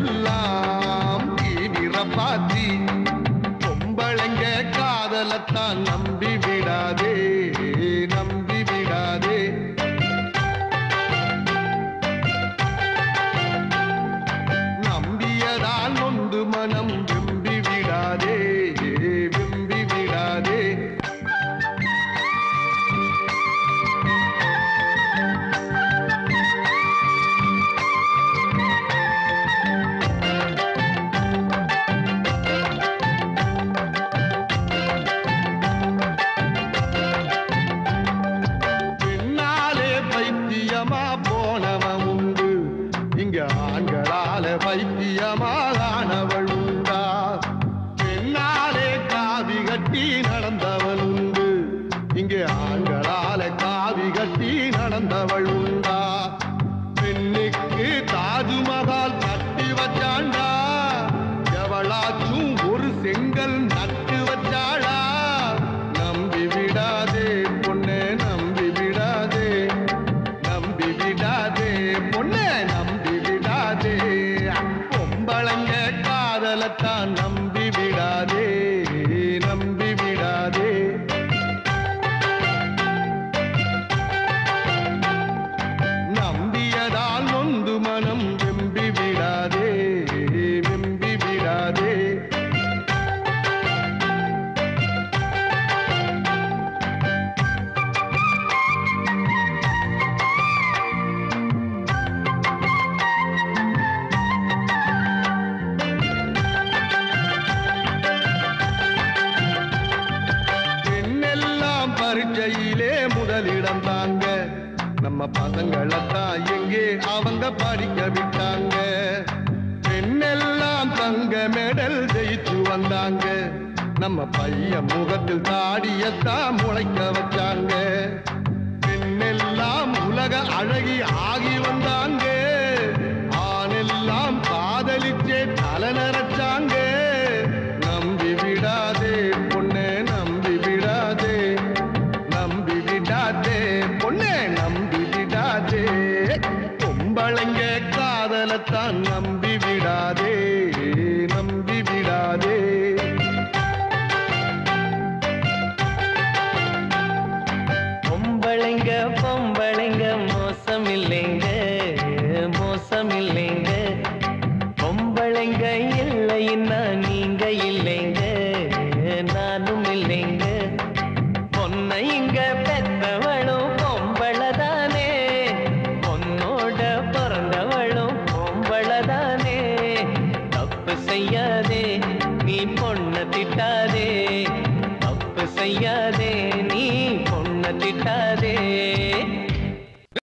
எல்லாம் தீவிரப்பாத்தி பொம்பளைங்க காதலத்தான் நம்பி விடாதே நம்பி விடாதே நம்பியதால் நொந்து மனம் வெம்பி விடாதே வெம்பி விடாதே பின்னாலே பைத்தியமா போனவன் உண்டு இங்க ஆண்களால பைத்தியமாகானவள் உண்டா பெண்ணாலே காவி கட்டி நடந்தவள் உண்டு இங்கே ஆண்களால காவி கட்டி நடந்தவள் உண்டா பெண்ணுக்கு தாஜ்மஹால் கட்டி வச்சாண்டா எவளாச்சும் ஒரு செங்கல் நட்டு வச்சாளா நம்பி விடாதே பொண்ணே நம்பி விடாதே நம்பி விடாதே பொண்ணே நம்பி விடாதே பொம்பளைங்க காதலத்தான் நம்பி விடாதே நம்பி விடாதே நம்பியதால் நொந்து மனம் வெம்பி விடாதே வெம்பி விடாதே பெண்ணெல்லாம் பரீட்சையிலே முதலிடம் தாங்க நம்ம பசங்களைத்தான் எங்கே அவங்க படிக்க விட்டாங்க பெண்ணெல்லாம் தங்க மெடல் ஜெயிச்சு வந்தாங்க நம்ம பையன் முகத்தில் தாடியத்தான் முளைக்க வச்சாங்க பெண்ணெல்லாம் உலக அழகி ஆகி வந்தாங்க ஆணெல்லாம் காதலிச்சே தலை நரைச்சாங்க நம்பி விடாதே பொண்ணே நம்பி விடாதே நம்பி விடாதே பொண்ணே நம்பி விடாதே பொம்பளைங்க காதலத்தான் நம்பி விடாதே நம்பி விடாதே பொம்பளைங்க பொம்பளைங்க மோசம் இல்லைங்க மோசம் இல்லைங்க பொம்பளைங்க இல்லைன்னா நீங்க இல்லை